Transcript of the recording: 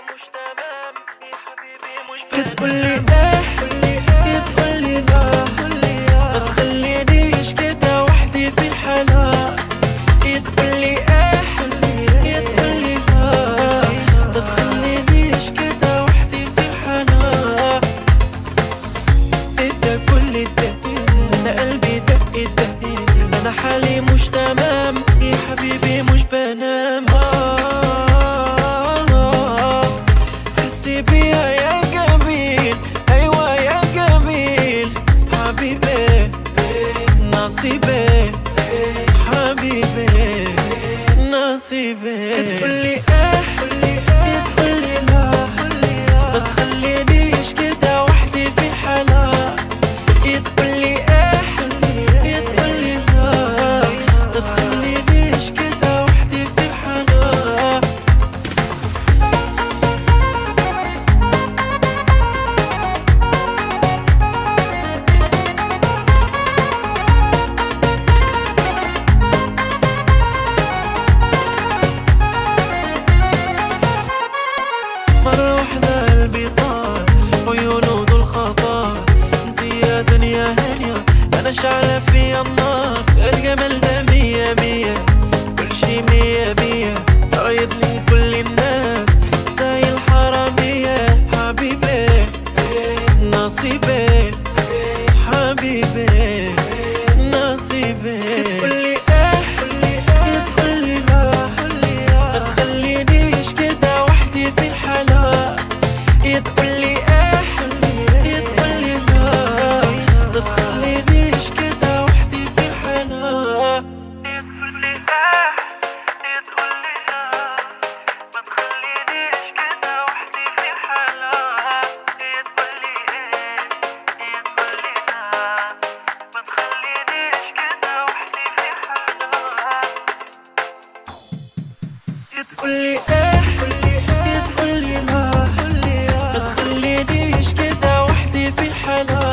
مش تمام يا حبيبي مش بتقولي ايه يا تقولي لا ما تخلينيش كده وحدي في حالها يا تقولي ايه يا تقولي لا ما تخلينيش كده وحدي في حالها انت كل الدقيق انا قلبي دق دق انا حالي مش تمام يا حبيبي مش بنام آه تحسي بيها يا جميل ايوه يا جميل حبيبي نصيبي حبيبي نصيبي تقولي ايه تقولي لا ما تخلينيش كده وحدي في حالها تقولي ايه تقولي لا ما تخلينيش كده وحدي في حالها مرة واحدة قلبي طار عيونه دول خطر انتي يا دنيا هانية انا شعلة فيا النار الجمال ده مية مية كل شي مية مية صايدني كل الناس زي الحرامية حبيبي نصيبي حبيبي نصيبي تقولي ايه تقولي لا ما تخلينيش كده وحدي في حالها تقولي ايه تقولي لا ما تخلينيش كده وحدي في حالها تقولي اه يا تقولي لا ما تخلينيش كده وحدي في حالها يا تقولي ايه يا تقولي لا ما تخلينيش كده وحدي في حالها تقولي ايه تقولي لا ما تخلينيش كده وحدي في حالها